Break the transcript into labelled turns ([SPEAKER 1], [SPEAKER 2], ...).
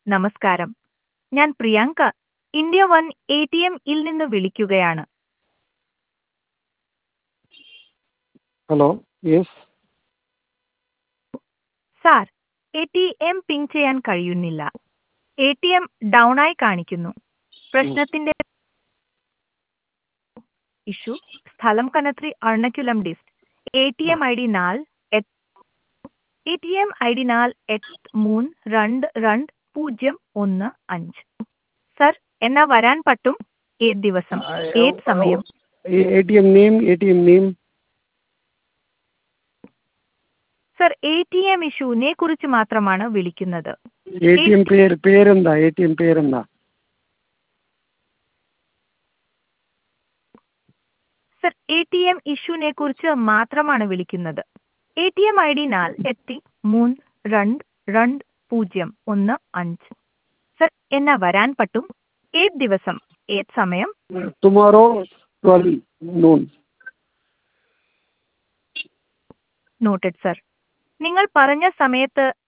[SPEAKER 1] നമസ്കാരം ഞാൻ Priyanka India one A T M ഇൽ നിന്ന് വിളിക്കുകയാണ്
[SPEAKER 2] hello yes
[SPEAKER 1] sir A T M ping ചെയ്യാൻ കഴിയുന്നില്ല എ ടി എം ഡൗൺ ആയി കാണിക്കുന്നു പ്രശ്നത്തിന്റെ ഇഷ്യൂ സ്ഥലം കനത്രി Ernakulam dist A T M I D നാല് A T M I D നാല് എട്ട് മൂന്ന് രണ്ട് രണ്ട് പൂജ്യം ഒന്ന് അഞ്ച് സർ എന്നാ വരാൻ പറ്റും ഏത് ദിവസം ഏത് സമയം
[SPEAKER 2] A T M name A T M name
[SPEAKER 1] sir A T M ഇഷ്യൂവിനെ കുറിച്ച് മാത്രമാണ് വിളിക്കുന്നത്
[SPEAKER 2] എ ടി എം പേര് പേരെന്താ എ ടി എം പേരെന്താ
[SPEAKER 1] സർ എ ടി എം ഇഷ്യൂവിനെ കുറിച്ച് മാത്രമാണ് വിളിക്കുന്നത് A T M I D നാല് എട്ട് മൂന്ന് രണ്ട് രണ്ട് പൂജ്യം ഒന്ന് അഞ്ച് സർ എന്നാ വരാൻ പറ്റും ഏത് ദിവസം ഏത് സമയം
[SPEAKER 2] tomorrow twelve noon
[SPEAKER 1] noted sir നിങ്ങൾ പറഞ്ഞ സമയത്ത്